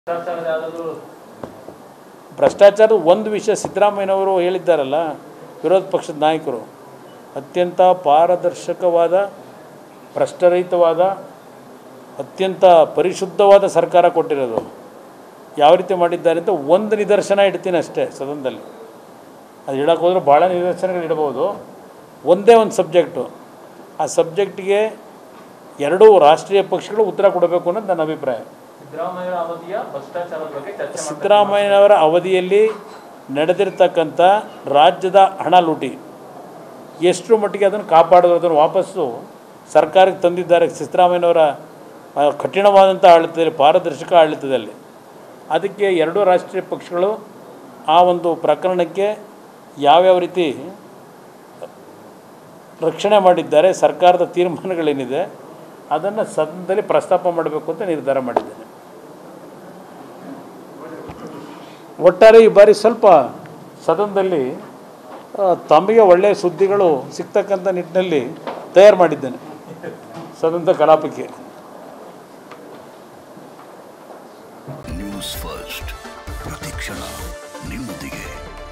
ಭ್ರಷ್ಟಾಚಾರದ ಯಾವುದಾದ್ರು ಭ್ರಷ್ಟಾಚಾರದ ಒಂದು ವಿಷಯ ಸಿದ್ದರಾಮಯ್ಯನವರು ಹೇಳಿದ್ದಾರಲ್ಲ ವಿರೋಧ ಪಕ್ಷದ ನಾಯಕರು ಅತ್ಯಂತ ಪಾರದರ್ಶಕವಾದ ಭ್ರಷ್ಟರಹಿತವಾದ ಅತ್ಯಂತ ಪರಿಶುದ್ಧವಾದ ಸರ್ಕಾರ ಕೊಟ್ಟಿರೋದು ಯಾವ ರೀತಿ ಮಾಡಿದ್ದಾರೆ ಅಂತ ಒಂದು ನಿದರ್ಶನ ಇಡ್ತೀನಿ ಅಷ್ಟೇ ಸದನದಲ್ಲಿ ಅದು ಹೇಳಕ್ಕೆ ಹೋದ್ರೆ ಭಾಳ ನಿದರ್ಶನಗಳು ಇಡ್ಬೋದು ಒಂದೇ ಒಂದು ಸಬ್ಜೆಕ್ಟು ಆ ಸಬ್ಜೆಕ್ಟಿಗೆ ಎರಡೂ ರಾಷ್ಟ್ರೀಯ ಪಕ್ಷಗಳು ಉತ್ತರ ಕೊಡಬೇಕು ಅನ್ನೋದು ನನ್ನ ಅಭಿಪ್ರಾಯ ಸಿದ್ದರಾಮಯ್ಯ ಅವಧಿಯ ಭ್ರಷ್ಟಾಚಾರದ ಬಗ್ಗೆ ಚರ್ಚೆ ಮಾಡ್ತಾ ಸಿದ್ದರಾಮಯ್ಯನವರ ಅವಧಿಯಲ್ಲಿ ನಡೆದಿರ್ತಕ್ಕಂಥ ರಾಜ್ಯದ ಹಣ ಲೂಟಿ ಎಷ್ಟು ಮಟ್ಟಿಗೆ ಅದನ್ನು ಕಾಪಾಡಿದ್ರು ಅದನ್ನು ವಾಪಸ್ಸು ಸರ್ಕಾರಕ್ಕೆ ತಂದಿದ್ದಾರೆ ಸಿದ್ದರಾಮಯ್ಯನವರ ಆ, ಕಠಿಣವಾದಂಥ ಆಡಳಿತದಲ್ಲಿ ಪಾರದರ್ಶಕ ಆಡಳಿತದಲ್ಲಿ ಅದಕ್ಕೆ ಎರಡೂ ರಾಷ್ಟ್ರೀಯ ಪಕ್ಷಗಳು ಆ ಒಂದು ಪ್ರಕರಣಕ್ಕೆ ಯಾವ್ಯಾವ ರೀತಿ ರಕ್ಷಣೆ ಮಾಡಿದ್ದಾರೆ ಸರ್ಕಾರದ ತೀರ್ಮಾನಗಳೇನಿದೆ ಅದನ್ನು ಸದನದಲ್ಲಿ ಪ್ರಸ್ತಾಪ ಮಾಡಬೇಕು ಅಂತ ನಿರ್ಧಾರ ಮಾಡಿದ್ದೇನೆ ಒಟ್ಟಾರೆ ಈ ಬಾರಿ ಸ್ವಲ್ಪ ಸದನದಲ್ಲಿ ಆ, ತಮಗೆ ಒಳ್ಳೆಯ ಸುದ್ದಿಗಳು ಸಿಗ್ತಕ್ಕಂಥ ನಿಟ್ಟಿನಲ್ಲಿ ತಯಾರು ಮಾಡಿದ್ದೇನೆ ಸದನದ ಕಲಾಪಕ್ಕೆ ನ್ಯೂಸ್ ಫಸ್ಟ್ ಪ್ರತಿಕ್ಷಣ ನಿಮ್ಮೊಂದಿಗೆ